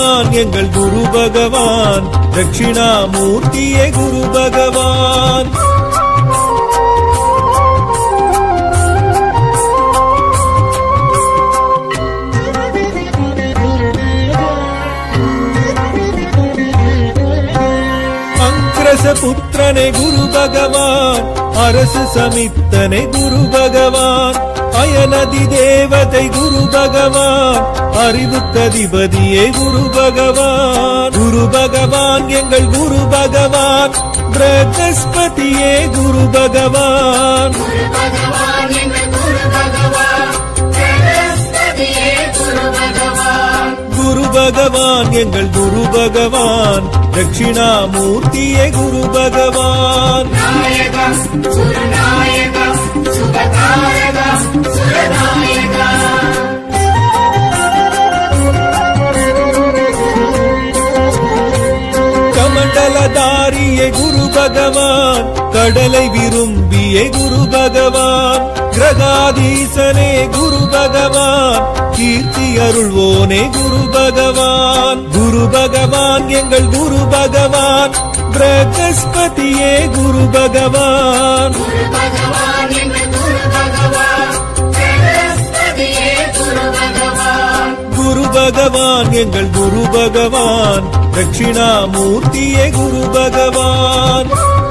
பகவான் எங்கள் குரு பகவான் தட்சிணாமூர்த்தியே குரு பகவான் அங்கிரச புத்திரனே குரு பகவான் அரசு சமித்தனை குரு பகவான் அயனதி தேவதை குரு பகவான் அறிவுக்கதிபதியே குரு பகவான் குரு பகவான் எங்கள் குரு பகவான் பிரகஸ்பதியே குரு பகவான் குரு பகவான் எங்கள் குரு பகவான் பிரகஸ்பதியே குரு பகவான் குரு பகவான் எங்கள் குரு பகவான் தட்சிணாமூர்த்தியே குரு பகவான் நாயகா சுரநாயகா சுபகாரகா சுரநாயகா கமண்டலதாரியே குரு பகவான் கடலை விரும்பிய குரு பகவான் கிரகாதீசனே குரு பகவான் கீர்த்தி அருள்வோனே குரு பகவான் குரு பகவான் எங்கள் குரு பகவான் பிரகஸ்பதியே குரு பகவான் குரு பகவான் எங்கள் குரு பகவான் பிரகஸ்பதியே குரு பகவான் குரு பகவான் எங்கள் குரு பகவான் தட்சிணாமூர்த்தியே குரு பகவான்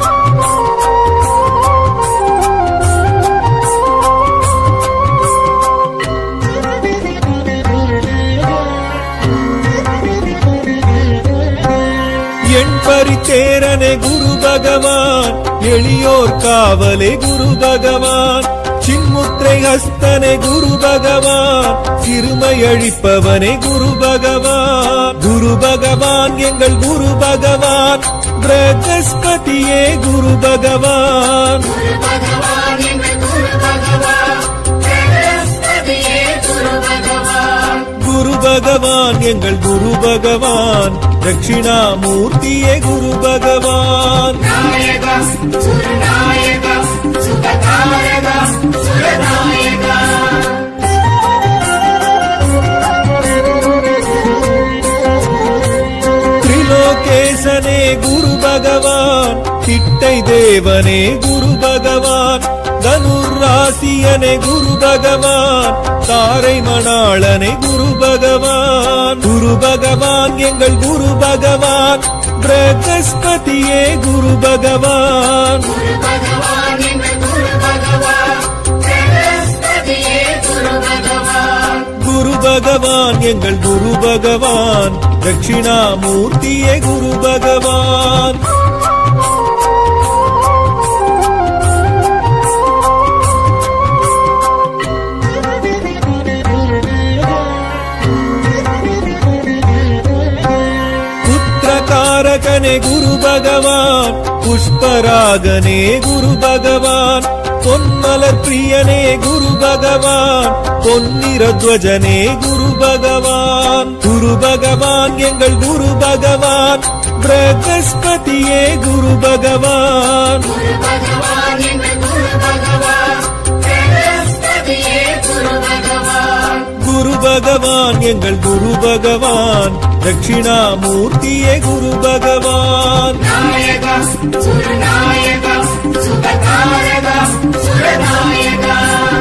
என் பரித்தேரனே குரு பகவான் எளியோர் காவலே குரு பகவான் சின்முத்திரை ஹஸ்தனே குரு பகவான் சிறுமை அழிப்பவனே குரு பகவான் குரு பகவான் எங்கள் குரு பகவான் பிரகஸ்பதியே குரு பகவான் குரு பகவான் எங்கள் குரு பகவான் பிரகஸ்பதியே குரு பகவான் குரு பகவான் எங்கள் குரு பகவான் தட்சிணாமூர்த்தியே குரு பகவான் நாயகா சுரநாயகா சுபகாரகா சுரநாயகா திரிலோகேசனே குரு பகவான் திட்டை தேவனே குரு பகவான் தனுராசியனே குரு பகவான் தாரை மணாளனே குரு பகவான் குரு பகவான் எங்கள் குரு பகவான் பிரகஸ்பதியே குரு பகவான் குரு பகவான் எங்கள் குரு பகவான் பிரகஸ்பதியே குரு பகவான் குரு பகவான் எங்கள் குரு பகவான் தட்சிணாமூர்த்தியே குரு பகவான் புத்திரகாரகனே குரு பகவான் புஷ்பராகனே குரு பகவான் பொன்மலர் பிரியனே குரு பகவான் பொன்னிறத்வஜனே குரு பகவான் குரு பகவான் எங்கள் குரு பகவான் பிரகஸ்பதியே குரு பகவான் குரு பகவான் எங்கள் குரு பகவான் பிரகஸ்பதியே குரு பகவான் குரு பகவான் எங்கள் குரு பகவான் தட்சிணாமூர்த்தியே குரு பகவான் நாயகா சுரநாயகா சுபகாரகா சுரநாயகா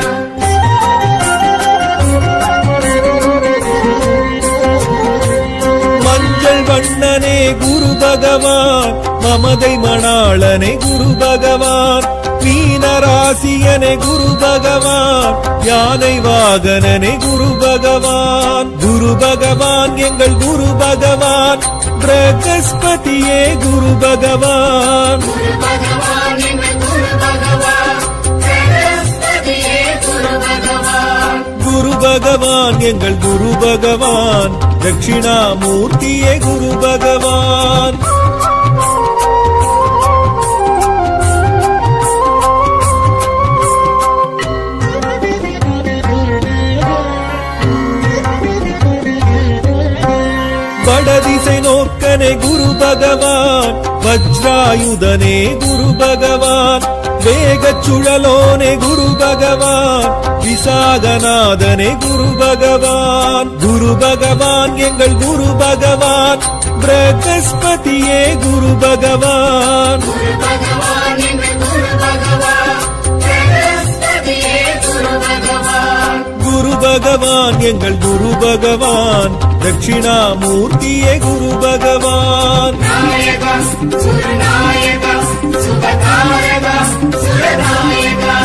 மஞ்சள் வண்ணனே குரு பகவான் மமதை மணாளனே குரு பகவான் மீனராசியனே குரு பகவான் யானை வாகனனே குரு பகவான் குரு பகவான் எங்கள் குரு பகவான் பிரகஸ்பதியே குரு பகவான் குரு பகவான் எங்கள் குரு பகவான் பிரகஸ்பதியே குரு பகவான் குரு பகவான் எங்கள் குரு பகவான் தட்சிணாமூர்த்தியே குரு பகவான் வடதிசை நோக்கனே குரு பகவான் வஜ்ராயுதனே குரு பகவான் வேகச் சுழலோனே குரு பகவான் விசாகநாதனே குரு பகவான் குரு பகவான் எங்கள் குரு பகவான் பிரகஸ்பதியே குரு பகவான் குரு பகவான் எங்கள் குரு பகவான் பிரகஸ்பதியே குரு பகவான் குரு பகவான் எங்கள் குரு பகவான் தட்சிணாமூர்த்தியே குரு பகவான் நாயகா சுரநாயகா சுபகாரகா சுரநாயகா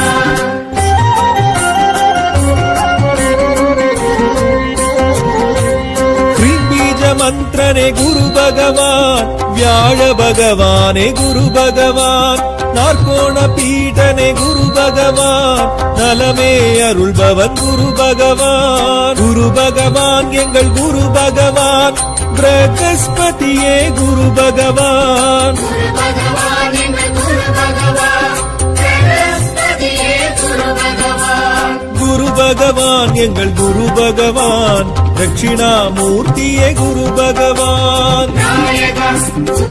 பீஜ மந்திரனே குரு பகவான் வியாழ பகவானே குரு பகவான் நாற்கோண பீடனே குரு பகவான் நலமே அருள்பவன் குரு பகவான் குரு பகவான் எங்கள் குரு பகவான் பிரகஸ்பதியே குரு பகவான் குரு பகவான் எங்கள் குரு பகவான் பிரகஸ்பதியே குரு பகவான் குரு பகவான் எங்கள் குரு பகவான் தட்சிணாமூர்த்தியே குரு பகவான் நாயகா